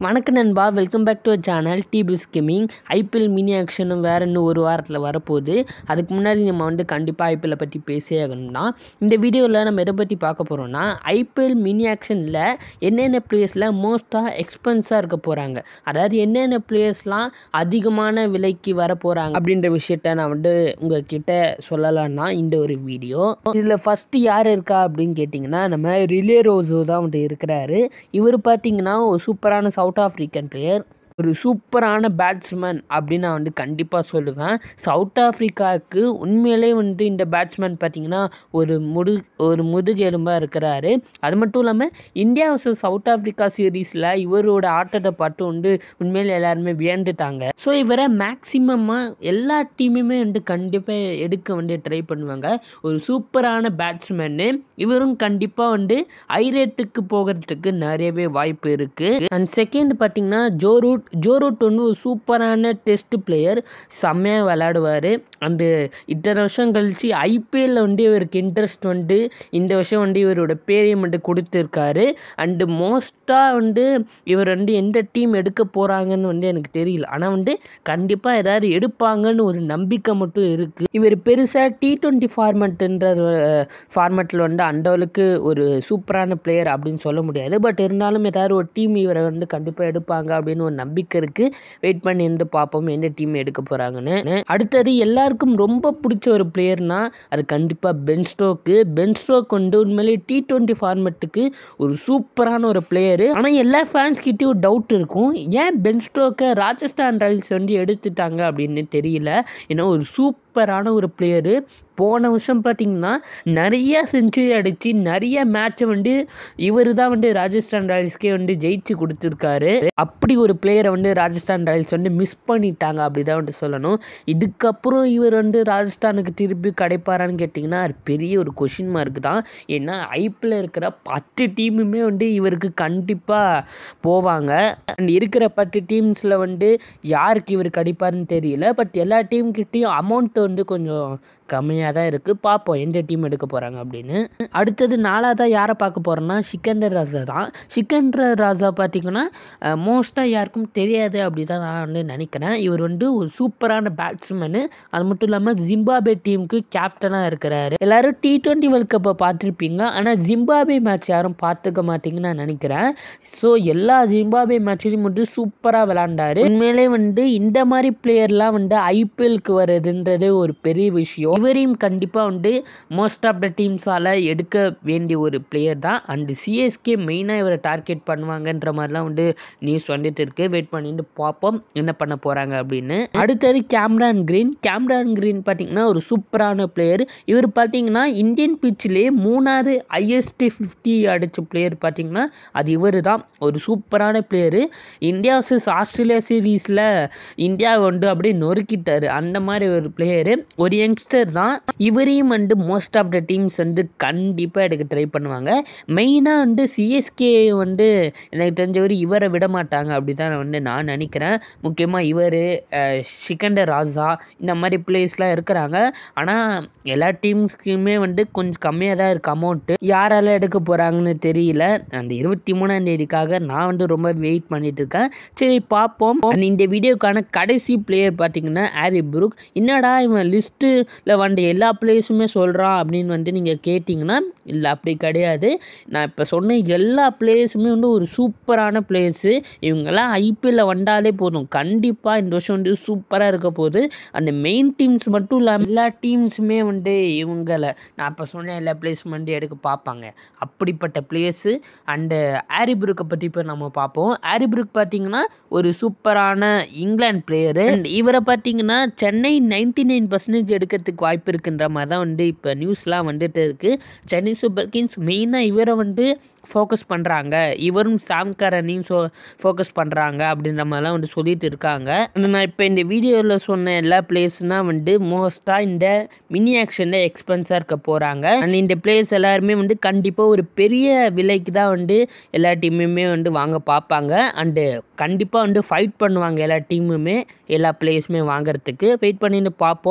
வணக்கம் நண்பா welcome back to channel டிபிஸ் கேமிங் ஐபிஎல் மினி ஆக்ஷனும் வேறு இன்னும் ஒரு வாரத்தில் வரப்போகுது அதுக்கு முன்னாடி நம்ம வந்து கண்டிப்பாக ஐபிஎல்லை பற்றி பேசே ஆகணும்னா இந்த வீடியோவில் நம்ம எதை பற்றி பார்க்க போகிறோம்னா ஐபிஎல் மினி ஆக்ஷனில் என்னென்ன பிளேயர்ஸில் மோஸ்ட்டாக எக்ஸ்பென்ஸாக இருக்க போகிறாங்க அதாவது என்னென்ன பிளேயர்ஸ்லாம் அதிகமான விலைக்கு வர போகிறாங்க அப்படின்ற விஷயத்த நான் வந்து உங்ககிட்ட சொல்லலாம்னா இந்த ஒரு வீடியோ இதில் ஃபஸ்ட்டு யார் இருக்கா அப்படின்னு கேட்டிங்கன்னா நம்ம ரிலே ரோசோ தான் வந்து இருக்கிறாரு இவர் பார்த்தீங்கன்னா ஒரு சூப்பரான சவுத் ஆஃப்ரிக்கன் பிளேயர் ஒரு சூப்பரான பேட்ஸ்மேன் அப்படின்னு நான் வந்து கண்டிப்பாக சொல்லுவேன் சவுத் ஆஃப்ரிக்காவுக்கு உண்மையிலே வந்து இந்த பேட்ஸ்மேன் பார்த்தீங்கன்னா ஒரு முது ஒரு முதுகெலும்பாக இருக்கிறாரு அது மட்டும் இல்லாமல் இந்தியா வர்சஸ் சவுத் ஆஃப்ரிக்கா சீரீஸில் இவரோட ஆட்டத்தை பார்த்து வந்து உண்மையில எல்லாருமே வியந்துட்டாங்க ஸோ இவரை மேக்ஸிமமாக எல்லா டீமுமே வந்து கண்டிப்பாக எடுக்க வந்து ட்ரை பண்ணுவாங்க ஒரு சூப்பரான பேட்ஸ்மேனு இவரும் கண்டிப்பாக வந்து ஐரேட்டுக்கு போகிறதுக்கு நிறையவே வாய்ப்பு இருக்குது அண்ட் செகண்ட் பார்த்தீங்கன்னா ஜோரூட் ஜோரூட் வந்து ஒரு சூப்பரான டெஸ்ட் பிளேயர் செம்மையாக விளையாடுவார் அந்த இத்தனை வருஷம் கழித்து ஐபிஎல்லில் வந்து இவருக்கு இன்ட்ரெஸ்ட் வந்து இந்த வருஷம் வந்து இவரோட பேரையும் வந்து கொடுத்துருக்காரு அண்டு மோஸ்ட்டாக வந்து இவர் வந்து எந்த டீம் எடுக்க போகிறாங்கன்னு வந்து எனக்கு தெரியல ஆனால் வந்து கண்டிப்பாக ஏதாவது எடுப்பாங்கன்னு ஒரு நம்பிக்கை மட்டும் இருக்குது இவர் பெருசாக டி ட்வெண்ட்டி ஃபார்மெட்டுன்ற ஃபார்மெட்டில் வந்து அந்தளவுக்கு ஒரு சூப்பரான பிளேயர் அப்படின்னு சொல்ல முடியாது பட் இருந்தாலும் ஏதாவது ஒரு டீம் இவரை வந்து கண்டிப்பாக எடுப்பாங்க அப்படின்னு ஒரு நம்பிக்கை இருக்குது வெயிட் பண்ணி இருந்து பார்ப்போம் எந்த டீம் எடுக்க போகிறாங்கன்னு அடுத்தது எல்லாருக்கும் ரொம்ப பிடிச்ச ஒரு பிளேயர்னா அது கண்டிப்பாக பென் ஸ்டோக்கு பென் ஸ்டோக் வந்து உண்மையிலே டி ட்வெண்ட்டி ஃபார்மெட்டுக்கு ஒரு சூப்பரான ஒரு பிளேயரு ஆனால் எல்லா ஃபேன்ஸ் கிட்டேயும் டவுட் இருக்கும் ஏன் பென் ஸ்டோக்கை ராஜஸ்தான் ராயல்ஸ் வந்து எடுத்துட்டாங்க அப்படின்னு தெரியல ஏன்னா ஒரு சூப்பரான ஒரு பிளேயரு போன வருஷம் பார்த்தீங்கன்னா நிறைய செஞ்சுரி அடித்து நிறைய மேட்ச்சை வந்து இவர் தான் வந்து ராஜஸ்தான் ராயல்ஸ்க்கே வந்து ஜெயிச்சு கொடுத்துருக்காரு அப்படி ஒரு பிளேயரை வந்து ராஜஸ்தான் ராயல்ஸ் வந்து மிஸ் பண்ணிட்டாங்க அப்படி தான் வந்து சொல்லணும் இதுக்கப்புறம் இவர் வந்து ராஜஸ்தானுக்கு திருப்பி கிடைப்பாரான்னு கேட்டிங்கன்னா அது பெரிய ஒரு கொஷின் மார்க் தான் ஏன்னா ஐபிஎல் இருக்கிற பத்து டீமுமே வந்து இவருக்கு கண்டிப்பாக போவாங்க அண்ட் இருக்கிற பத்து டீம்ஸில் வந்து யாருக்கு இவர் கிடைப்பாருன்னு தெரியல பட் எல்லா டீம்கிட்டையும் அமௌண்ட் வந்து கொஞ்சம் கம்மியாக தான் இருக்குது பார்ப்போம் எந்த டீம் எடுக்க போகிறாங்க அப்படின்னு அடுத்தது நாலாவதாக யாரை பார்க்க போகிறோன்னா சிக்கந்தர் ராஜா தான் சிக்கந்தர் ராஜா பார்த்திங்கன்னா மோஸ்ட்டாக யாருக்கும் தெரியாது அப்படி தான் நான் வந்து நினைக்கிறேன் இவர் வந்து ஒரு சூப்பரான பேட்ஸ்மேனு அது மட்டும் இல்லாமல் ஜிம்பாபே டீமுக்கு கேப்டனாக இருக்கிறாரு எல்லோரும் டி ட்வெண்ட்டி வேர்ல்ட் கப்பை பார்த்துருப்பீங்க ஆனால் ஜிம்பாபே மேட்ச் யாரும் பார்த்துக்க மாட்டீங்கன்னு நான் நினைக்கிறேன் ஸோ எல்லா ஜிம்பாபே மேட்ச்லையும் வந்து சூப்பராக விளாண்டாரு உண்மையிலே வந்து இந்த மாதிரி பிளேயர்லாம் வந்து ஐபிஎல்க்கு வருதுன்றது ஒரு பெரிய விஷயம் இவரையும் கண்டிப்பாக வந்து மோஸ்ட் ஆஃப் த டீம்ஸால் எடுக்க வேண்டிய ஒரு பிளேயர் தான் அண்டு சிஎஸ்கே மெயினாக இவரை டார்கெட் பண்ணுவாங்கன்ற மாதிரிலாம் வந்து நியூஸ் வந்துட்டு இருக்குது வெயிட் பண்ணிட்டு பார்ப்போம் என்ன பண்ண போகிறாங்க அப்படின்னு அடுத்தது கேம்ரான் கிரீன் கேம்ரான் கிரீன் பார்த்தீங்கன்னா ஒரு சூப்பரான பிளேயர் இவர் பார்த்தீங்கன்னா இந்தியன் பிச்சிலே மூணாவது ஐஎஸ்டி ஃபிஃப்டி அடித்த பிளேயர் பார்த்தீங்கன்னா அது இவர் தான் ஒரு சூப்பரான பிளேயரு இந்தியா வர்சஸ் ஆஸ்திரேலியா சீரீஸில் இந்தியா வந்து அப்படியே நொறுக்கிட்டார் அந்த மாதிரி ஒரு பிளேயரு ஒரு யங்ஸ்டர் தான் இவரையும் வந்து மோஸ்ட் ஆஃப் த டீம்ஸ் வந்து கண்டிப்பாக எடுக்க ட்ரை பண்ணுவாங்க மெயினாக வந்து சிஎஸ்கே வந்து எனக்கு தெரிஞ்சவர் இவரை விட மாட்டாங்க அப்படி தான் வந்து நான் நினைக்கிறேன் முக்கியமாக இவர் சிக்கண்டர் ராஜா இந்த மாதிரி பிளேஸ்லாம் இருக்கிறாங்க ஆனால் எல்லா டீம்ஸ்க்குமே வந்து கொஞ்சம் கம்மியாக தான் இருக்குது அமௌண்ட்டு யாரால எடுக்க போகிறாங்கன்னு தெரியல அந்த இருபத்தி மூணாம் தேதிக்காக நான் வந்து ரொம்ப வெயிட் பண்ணிட்டு இருக்கேன் சரி பார்ப்போம் இந்த வீடியோக்கான கடைசி பிளேயர் பார்த்தீங்கன்னா ஆரி புரூக் என்னடா இவன் லிஸ்ட்டில் வந்த எல்லா பிளேஸுமே சொல்கிறான் அப்படின்னு வந்து நீங்கள் கேட்டிங்கன்னா இல்லை அப்படி கிடையாது நான் இப்போ சொன்ன எல்லா பிளேஸுமே வந்து ஒரு சூப்பரான பிளேஸு இவங்கெல்லாம் ஐபிஎல்லில் வந்தாலே போதும் கண்டிப்பாக இந்த வருஷம் வந்து சூப்பராக இருக்க போகுது அந்த மெயின் டீம்ஸ் மட்டும் இல்லாமல் எல்லா டீம்ஸுமே வந்து இவங்களை நான் இப்போ சொன்ன எல்லா பிளேஸும் வந்து எடுக்க பார்ப்பாங்க அப்படிப்பட்ட பிளேஸு அண்டு ஆரிபுருக்கை பற்றி இப்போ நம்ம பார்ப்போம் ஆரிபுருக் பார்த்தீங்கன்னா ஒரு சூப்பரான இங்கிலாந்து பிளேயரு அண்ட் இவரை பார்த்தீங்கன்னா சென்னை நைன்டி நைன் பர்சன்டேஜ் எடுக்கிறதுக்கு வாய்ப்பு இருக்குன்ற மாதிரி தான் வந்து இப்போ நியூஸ்லாம் வந்துட்டு இருக்குது சென்னை சூப்பர் கிங்ஸ் மெயினாக இவரை வந்து ஃபோக்கஸ் பண்ணுறாங்க இவரும் சாம் கரனையும் ஸோ ஃபோக்கஸ் பண்ணுறாங்க அப்படின்ற மாதிரிலாம் வந்து சொல்லிட்டு இருக்காங்க நான் இப்போ இந்த வீடியோவில் சொன்ன எல்லா பிளேஸ்னால் வந்து மோஸ்ட்டாக இந்த மினி ஆக்ஷனில் எக்ஸ்பென்ஸாக இருக்க போகிறாங்க அண்ட் இந்த பிளேஸ் எல்லாருமே வந்து கண்டிப்பாக ஒரு பெரிய விலைக்கு தான் வந்து எல்லா டீமுமே வந்து வாங்க பார்ப்பாங்க அண்டு கண்டிப்பாக வந்து ஃபைட் பண்ணுவாங்க எல்லா டீமுமே எல்லா பிளேஸுமே வாங்குறதுக்கு வெயிட் பண்ணிட்டு பார்ப்போம்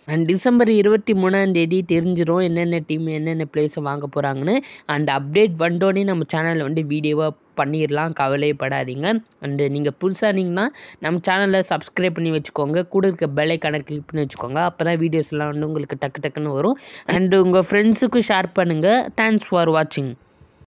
அண்ட் டிசம்பர் இருபத்தி மூணாம் தேதி தெரிஞ்சிரும் என்னென்ன டீம் என்னென்ன பிளேஸை வாங்க போகிறாங்கன்னு அண்ட் அப்டேட் வந்தோடனே நம்ம சேனலில் வந்து வீடியோவாக பண்ணிடலாம் கவலைப்படாதீங்க அண்டு நீங்கள் புதுசாக இருந்தீங்கன்னா நம்ம சேனலை சப்ஸ்கிரைப் பண்ணி வச்சுக்கோங்க கூட இருக்க பெல்லைக்கான கிளிக் பண்ணி வச்சுக்கோங்க அப்போ தான் வீடியோஸ்லாம் வந்து உங்களுக்கு டக்கு டக்குன்னு வரும் அண்டு உங்கள் ஃப்ரெண்ட்ஸுக்கும் ஷேர் பண்ணுங்கள் தேங்க்ஸ் ஃபார் வாட்சிங்